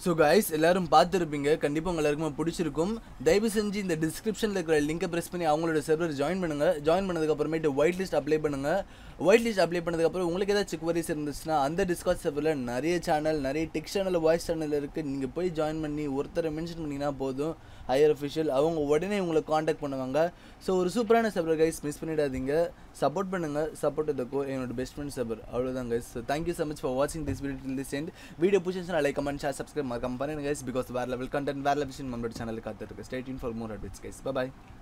so guys எல்லாரும் பார்த்துருப்பீங்க கண்டிப்பாக உங்க எல்லாருக்குமே பிடிச்சிருக்கும் தயவு செஞ்சு இந்த டிஸ்கிரிப்ஷனில் இருக்கிற லிங்கை ப்ரெஸ் பண்ணி அவங்களோட சர்வர் ஜாயின் பண்ணுங்க ஜாயின் பண்ணதுக்கப்புறமேட்டு ஒயிட் லிஸ்ட் அப்ளை பண்ணுங்க ஒயிட் லிஸ்ட் அப்ளை பண்ணதுக்கப்புறம் உங்களுக்கு ஏதாச்சும் குவரிஸ் இருந்துச்சுன்னா அந்த டிஸ்காட் சர்வரில் நிறைய சேனல் நிறைய டெக் சேனல் வாய்ஸ் சேனல் இருக்குது நீங்கள் போய் ஜாயின் பண்ணி ஒருத்தரை மென்ஷன் பண்ணிங்கன்னா போதும் ஹையர் அஃபிஷியல் அவங்க உடனே உங்களை காண்டாக்ட் பண்ணுவாங்க ஸோ ஒரு சூப்பரான சர்வர் கைஸ் மிஸ் பண்ணிடாதீங்க சப்போர்ட் பண்ணுங்க சப்போர்ட் த கோ என்னோட பெஸ்ட் ஃப்ரெண்ட் சர்வர் அவ்வளோதான் guys so thank you so much for வாட்சிங் this video till this end வீடியோ பிடிச்சிருந்துச்சுன்னா லைக் கமெண்ட் ஷேர் சப்ஸ்கிரைப் மறக்காம பண்ணுங்க கைஸ் பிகாஸ் வேறு லெவல் கண்டென்ட் வேறு லெவல் நம்மளோட சேனல் காத்துருக்கு ஸ்டேட் இன் for more advice guys bye